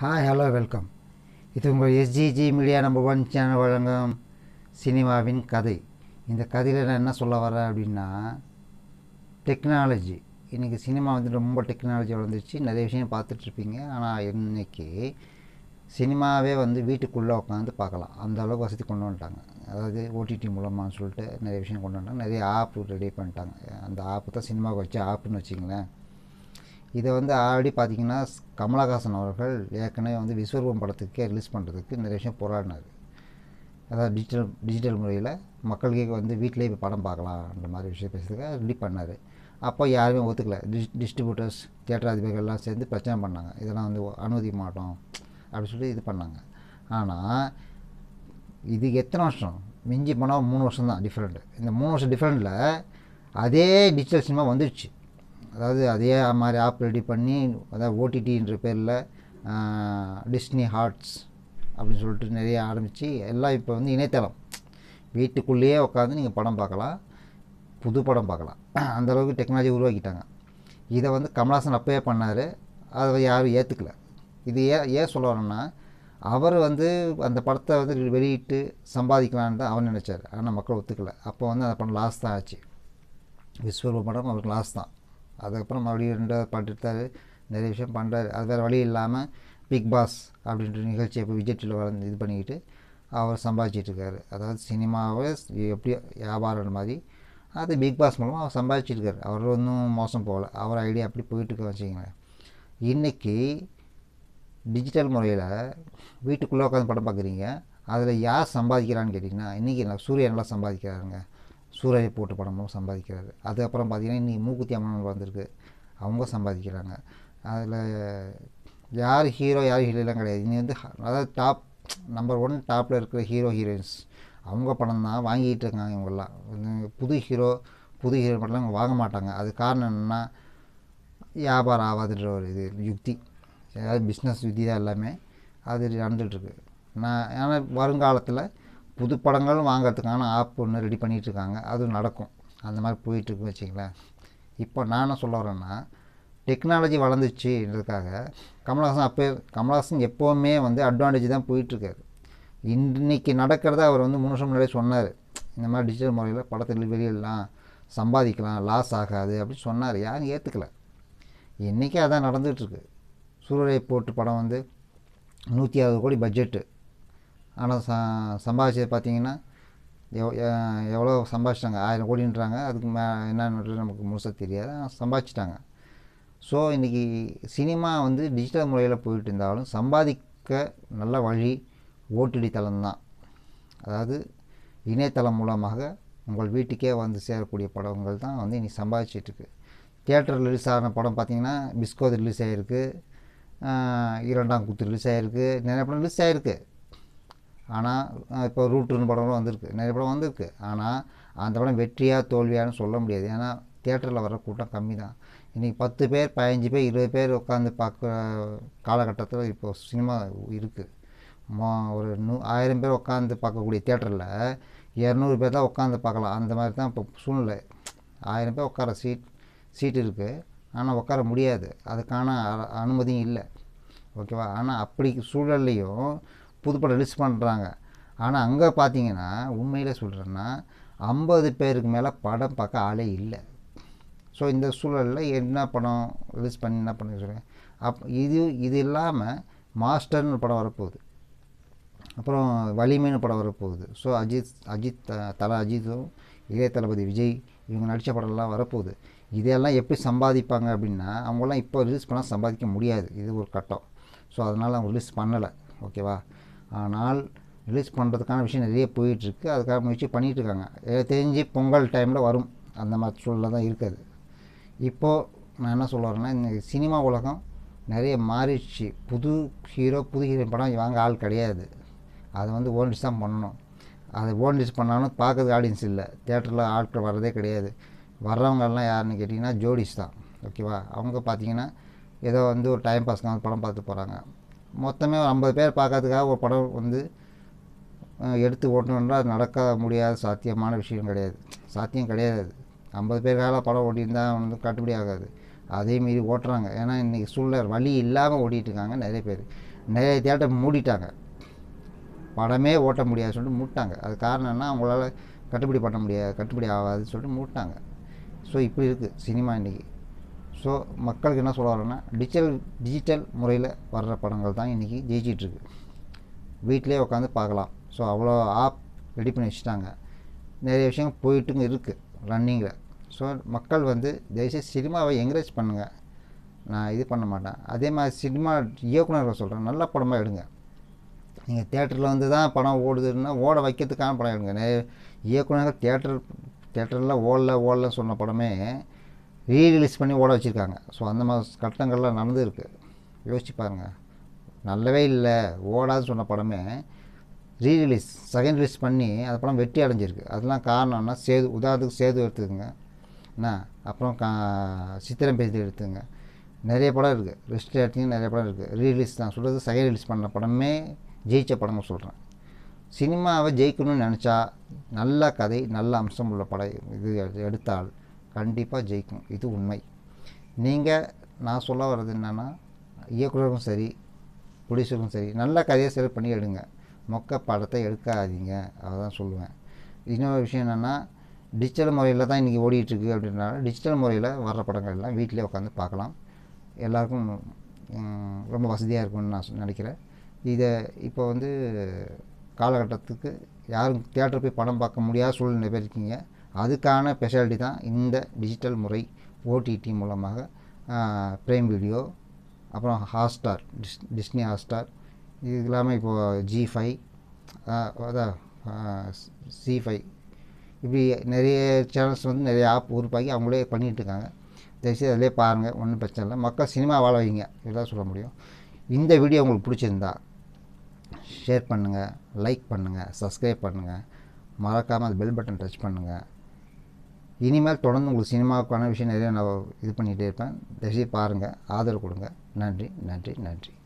hi hello welcome இது உங்கள் SGG media number one channel வழங்கும் சினிமாவின் கதை இந்த கதையில் நான் என்ன சொல்ல வரேன் அப்படின்னா டெக்னாலஜி இன்றைக்கி சினிமா வந்து ரொம்ப டெக்னாலஜி வளர்ந்துருச்சு நிறைய விஷயம் பார்த்துட்ருப்பீங்க ஆனால் இன்னைக்கு சினிமாவே வந்து வீட்டுக்குள்ளே உட்காந்து பார்க்கலாம் அந்த அளவுக்கு வசதி கொண்டு வந்துட்டாங்க அதாவது ஓடிடி மூலமான்னு சொல்லிட்டு நிறைய விஷயம் கொண்டு வந்துட்டாங்க நிறைய ஆப் ரெடி பண்ணிட்டாங்க அந்த ஆப்பு தான் சினிமாவுக்கு வச்ச ஆப்புன்னு வச்சிங்களேன் இதை வந்து ஆல்ரெடி பார்த்தீங்கன்னா கமலஹாசன் அவர்கள் ஏற்கனவே வந்து விஸ்வரூபம் படத்துக்கே ரிலீஸ் பண்ணுறதுக்கு நிறைய விஷயம் போராடினார் அதாவது டிஜிட்டல் டிஜிட்டல் முறையில் மக்களுக்கே வந்து வீட்டிலேயே இப்போ படம் பார்க்கலாம்ன்ற மாதிரி விஷயம் பேசுறதுக்காக ரெடி பண்ணார் அப்போ யாருமே ஒத்துக்கல டிஸ் டிஸ்ட்ரிபியூட்டர்ஸ் தியேட்டர் அதிபர்கள்லாம் சேர்ந்து பிரச்சனை பண்ணாங்க இதெல்லாம் வந்து அனுமதிக்க மாட்டோம் அப்படி சொல்லி இது பண்ணாங்க ஆனால் இதுக்கு எத்தனை வருஷம் மிஞ்சி போனால் மூணு வருஷம் தான் டிஃப்ரெண்ட்டு இந்த மூணு வருஷம் டிஃப்ரெண்ட்டில் அதே டிஜிட்டல் சினிமா வந்துடுச்சு அதாவது அதே மாதிரி ஆப் ரெடி பண்ணி அதாவது ஓடிடின்ற பேரில் டிஸ்னி ஹார்ட்ஸ் அப்படின்னு சொல்லிட்டு நிறைய ஆரம்பித்து எல்லாம் இப்போ வந்து இணையதளம் வீட்டுக்குள்ளேயே உட்காந்து நீங்கள் படம் பார்க்கலாம் புது படம் பார்க்கலாம் அந்தளவுக்கு டெக்னாலஜி உருவாக்கிட்டாங்க இதை வந்து கமல்ஹாசன் அப்போயே பண்ணார் அதை யாரும் ஏற்றுக்கல இது ஏன் ஏன் சொல்ல வரேன்னா அவர் வந்து அந்த படத்தை வந்து வெளியிட்டு சம்பாதிக்கலான்னு தான் அவர் நினச்சார் ஆனால் மக்கள் ஒத்துக்கல அப்போ வந்து அந்த படம் லாஸ் தான் ஆச்சு விஸ்வரூப படம் அவருக்கு லாஸ் தான் அதுக்கப்புறம் மறுபடியும் ரெண்டாவது பாட்டு எடுத்தார் நிறைய விஷயம் பண்ணுறாரு அது வேறு வழி இல்லாமல் பிக் பாஸ் அப்படின்ற நிகழ்ச்சியை இப்போ விஜய் டிவியில் வளர்ந்து இது பண்ணிக்கிட்டு அவர் சம்பாதிச்சிட்ருக்காரு அதாவது சினிமாவை எப்படி வியாபாரம் மாதிரி அது பிக் பாஸ் மூலமாக அவர் சம்பாதிச்சிருக்காரு அவர் ஒன்றும் மோசம் போகல அவர் ஐடியா அப்படி போயிட்டுருக்க வச்சிங்களேன் இன்றைக்கி டிஜிட்டல் முறையில் வீட்டுக்குள்ளே உட்காந்து படம் பார்க்குறீங்க அதில் யார் சம்பாதிக்கிறான்னு கேட்டிங்கன்னா இன்றைக்கி நான் சூரியன் நல்லா சம்பாதிக்கிறாருங்க சூரிய போட்டு படமும் சம்பாதிக்கிறாரு அதுக்கப்புறம் பார்த்திங்கன்னா இன்றைக்கி மூக்குத்தி அம்மன் வந்திருக்கு அவங்க சம்பாதிக்கிறாங்க அதில் யார் ஹீரோ யார் ஹீரோலாம் கிடையாது இனி வந்து அதாவது டாப் நம்பர் ஒன் டாப்பில் இருக்கிற ஹீரோ ஹீரோயின்ஸ் அவங்க படம் தான் வாங்கிட்டு இருக்காங்க இவங்கெல்லாம் புது ஹீரோ புது ஹீரோ படம்லாம் இவங்க வாங்க மாட்டாங்க அது காரணம் என்னென்னா வியாபாரம் ஆகாதுன்ற ஒரு இது யுக்தி அதாவது பிஸ்னஸ் யுக்தி தான் எல்லாமே அது நடந்துகிட்ருக்கு நான் ஏன்னா வருங்காலத்தில் புது படங்களும் வாங்கிறதுக்கான ஆப் ஒன்று ரெடி பண்ணிகிட்ருக்காங்க அதுவும் நடக்கும் அந்த மாதிரி போயிட்டுருக்கு வச்சிங்களேன் இப்போ நான் என்ன சொல்ல வரேன்னா டெக்னாலஜி வளர்ந்துச்சுன்றதுக்காக கமல்ஹாசன் அப்போ கமல்ஹாசன் எப்போவுமே வந்து அட்வான்டேஜ் தான் போயிட்டுருக்காரு இன்றைக்கி நடக்கிறத அவர் வந்து மூணு வருஷம் முன்னாடியே சொன்னார் இந்த மாதிரி டிஜிட்டல் முறையில் படத்தில் வெளியிடலாம் சம்பாதிக்கலாம் லாஸ் ஆகாது அப்படின்னு சொன்னார் யாரும் ஏற்றுக்கல இன்றைக்கி அதான் நடந்துகிட்ருக்கு சூரரை போட்டு படம் வந்து நூற்றி அறுபது கோடி பட்ஜெட்டு ஆனால் ச சம்பாதிச்சது பார்த்தீங்கன்னா எவ் எவ்வளோ சம்பாதிச்சிட்டாங்க ஆயிரம் கோடின்றாங்க அதுக்கு மே என்னன்னு நமக்கு முழுசாக தெரியாது ஆனால் சம்பாதிச்சிட்டாங்க ஸோ இன்றைக்கி சினிமா வந்து டிஜிட்டல் முறையில் போயிட்டு இருந்தாலும் சம்பாதிக்க நல்ல வழி ஓடிடி தளம்தான் அதாவது இணையதளம் மூலமாக உங்கள் வீட்டுக்கே வந்து சேரக்கூடிய படங்கள் தான் வந்து இன்றைக்கி சம்பாதிச்சிட்ருக்கு தியேட்டர் ரிலீஸ் ஆன படம் பார்த்திங்கன்னா பிஸ்கோது ரிலீஸ் ஆகிருக்கு இரண்டாம் குத்து ரிலீஸ் ஆகிருக்கு நிறைய படம் ரிலீஸ் ஆகிருக்கு ஆனால் இப்போ ரூட்டுன்னு படம்லாம் வந்திருக்கு நிறைய படம் வந்திருக்கு ஆனால் அந்த படம் வெற்றியாக தோல்வியான்னு சொல்ல முடியாது ஏன்னா தியேட்டரில் வர கூட்டம் கம்மி தான் இன்றைக்கி பத்து பேர் பதினஞ்சு பேர் இருபது பேர் உட்காந்து பார்க்குற காலகட்டத்தில் இப்போது சினிமா இருக்குது மோ ஒரு நூ ஆயிரம் பேர் உட்காந்து பார்க்கக்கூடிய தியேட்டரில் இரநூறு பேர் தான் உட்காந்து பார்க்கலாம் அந்த மாதிரி தான் இப்போ சூழ்நிலை ஆயிரம் பேர் உட்கார சீட் சீட் இருக்குது ஆனால் உட்கார முடியாது அதுக்கான அனுமதியும் இல்லை ஓகேவா ஆனால் அப்படி சூழல்லையும் புதுப்படம் ரிலீஸ் பண்ணுறாங்க ஆனால் அங்கே பார்த்தீங்கன்னா உண்மையில் சொல்கிறேன்னா ஐம்பது பேருக்கு மேலே படம் பார்க்க ஆளே இல்லை ஸோ இந்த சூழலில் என்ன படம் ரிலீஸ் பண்ணி என்ன பண்ணி சொல்லுங்கள் அப் இது இது இல்லாமல் மாஸ்டர்னு படம் வரப்போகுது அப்புறம் வலிமைன்னு படம் வரப்போகுது ஸோ அஜித் அஜித் தலை அஜித்தும் இளைய தளபதி விஜய் இவங்க நடித்த படம்லாம் வரப்போகுது இதெல்லாம் எப்படி சம்பாதிப்பாங்க அப்படின்னா அவங்களாம் இப்போ ரிலீஸ் பண்ணால் சம்பாதிக்க முடியாது இது ஒரு கட்டம் ஸோ அதனால் அவங்க ரிலீஸ் பண்ணலை ஓகேவா ஆனால் ரிலீஸ் பண்ணுறதுக்கான விஷயம் நிறைய போயிட்டுருக்கு அதுக்காக முயற்சி பண்ணிகிட்ருக்காங்க தெரிஞ்சு பொங்கல் டைமில் வரும் அந்த மாதிரி சூழலில் தான் இருக்காது இப்போது நான் என்ன சொல்ல வரேன்னா இந்த சினிமா உலகம் நிறைய மாறிடுச்சு புது ஹீரோ புது ஹீரோயின் படம் வாங்க ஆள் கிடையாது அதை வந்து ஓன்டிஸ் தான் பண்ணணும் அதை ஓன்டிஸ் பண்ணாலும் பார்க்கறதுக்கு ஆடியன்ஸ் இல்லை தேட்டரில் ஆட்கள் வர்றதே கிடையாது வர்றவங்கெல்லாம் யாருன்னு கேட்டிங்கன்னா ஜோடிஸ் தான் ஓகேவா அவங்க பார்த்தீங்கன்னா ஏதோ வந்து ஒரு டைம் பாஸ்க்காக படம் பார்த்து போகிறாங்க மொத்தமே ஒரு ஐம்பது பேர் பார்க்கறதுக்காக ஒரு படம் வந்து எடுத்து ஓட்டணுன்றா அது நடக்க முடியாத சாத்தியமான விஷயம் கிடையாது சாத்தியம் கிடையாது அது ஐம்பது பேருக்காக படம் ஓட்டியிருந்தால் வந்து கட்டுப்படி ஆகாது அதே மீறி ஓட்டுறாங்க ஏன்னா இன்றைக்கி சூழ்நிலை வழி இல்லாமல் ஓட்டிகிட்டு இருக்காங்க நிறைய பேர் நிறைய தியேட்டர் மூடிட்டாங்க படமே ஓட்ட முடியாது சொல்லிட்டு மூட்டாங்க அது காரணம் என்ன அவங்களால கட்டுப்படி பண்ண முடியாது கட்டுப்படி ஆகாதுன்னு சொல்லிட்டு மூட்டாங்க ஸோ இப்படி இருக்குது சினிமா இன்றைக்கி ஸோ மக்களுக்கு என்ன சொல்ல வரேன்னா டிஜிட்டல் டிஜிட்டல் முறையில் வர்ற படங்கள் தான் இன்றைக்கி ஜெயிச்சிட்ருக்கு வீட்டிலே உட்காந்து பார்க்கலாம் ஸோ அவ்வளோ ஆப் ரெடி பண்ணி வச்சுட்டாங்க நிறைய விஷயங்கள் போயிட்டுங்க இருக்குது ரன்னிங்கில் ஸோ மக்கள் வந்து தயவுசெய்து சினிமாவை என்கரேஜ் பண்ணுங்கள் நான் இது பண்ண மாட்டேன் அதே மாதிரி சினிமா இயக்குனர்கள் சொல்கிறேன் நல்ல படமாக எடுங்க நீங்கள் தேட்டரில் வந்து தான் படம் ஓடுதுன்னா ஓட வைக்கிறதுக்கான படம் எடுங்க நிறைய இயக்குனர்கள் தேட்டர் தேட்டரில் ஓடல ஓடலன்னு சொன்ன படமே ரீ ரிலீஸ் பண்ணி ஓட வச்சுருக்காங்க ஸோ அந்த மாதிரி கட்டங்கள்லாம் நடந்துருக்கு யோசிச்சு பாருங்கள் நல்லவே இல்லை ஓடாதுன்னு சொன்ன படமே ரீ ரிலீஸ் செகண்ட் ரிலீஸ் பண்ணி அந்த படம் வெற்றி அடைஞ்சிருக்கு அதெல்லாம் காரணம்னா சேது உதாரணத்துக்கு சேது எடுத்துக்கோங்க என்ன அப்புறம் கா சித்திரம் பேசி எடுத்துங்க நிறைய படம் இருக்குது ரெஸ்ட் எடுத்தீங்க நிறைய படம் இருக்குது ரீலீஸ் தான் சொல்கிறது செகண்ட் ரிலீஸ் பண்ண படமே ஜெயிச்ச படம்னு சொல்கிறேன் சினிமாவை ஜெயிக்கணும்னு நினச்சா நல்ல கதை நல்ல அம்சம் உள்ள படம் இது எடுத்தால் கண்டிப்பாக ஜெயிக்கும் இது உண்மை நீங்கள் நான் சொல்ல வர்றது என்னென்னா இயக்குனருக்கும் சரி ப்ரொடியூசருக்கும் சரி நல்ல கதையை செலக்ட் பண்ணி எடுங்க மொக்க படத்தை எடுக்காதீங்க அதான் சொல்லுவேன் இன்னொரு விஷயம் என்னென்னா டிஜிட்டல் முறையில் தான் இன்றைக்கி ஓடிட்டுருக்கு அப்படின்றனால டிஜிட்டல் முறையில் வர்ற படங்கள் எல்லாம் வீட்டிலே உட்காந்து பார்க்கலாம் எல்லாருக்கும் ம், ரொம்ப வசதியாக இருக்கும்னு நான் சொ- நினைக்கிறேன் இதை இப்போ வந்து காலகட்டத்துக்கு யாரும் தியேட்டர் போய் படம் பார்க்க முடியாத சூழ்நிலை பேர் இருக்கீங்க அதுக்கான ஸ்பெஷாலிட்டி தான் இந்த டிஜிட்டல் முறை ஓடிடி மூலமாக ப்ரைம் வீடியோ அப்புறம் ஹாட்ஸ்டார் டிஸ் டிஸ்னி ஹாட்ஸ்டார் இது இல்லாமல் இப்போது ஜி ஃபைவ் அதான் சி ஃபைவ் இப்படி நிறைய சேனல்ஸ் வந்து நிறைய ஆப் உருவாக்கி அவங்களே பண்ணிகிட்டு இருக்காங்க தயவுசெய்து அதிலே பாருங்கள் ஒன்றும் பிரச்சனை இல்லை மக்கள் சினிமா வாழ வைங்க இதுதான் சொல்ல முடியும் இந்த வீடியோ உங்களுக்கு பிடிச்சிருந்தா ஷேர் பண்ணுங்கள் லைக் பண்ணுங்கள் சப்ஸ்கிரைப் பண்ணுங்கள் மறக்காமல் அந்த பெல் பட்டன் டச் பண்ணுங்கள் இனிமேல் தொடர்ந்து உங்களுக்கு சினிமாவுக்கான விஷயம் நிறைய நான் இது பண்ணிகிட்டே இருப்பேன் தயவுசெய்து பாருங்கள் ஆதரவு கொடுங்க நன்றி நன்றி நன்றி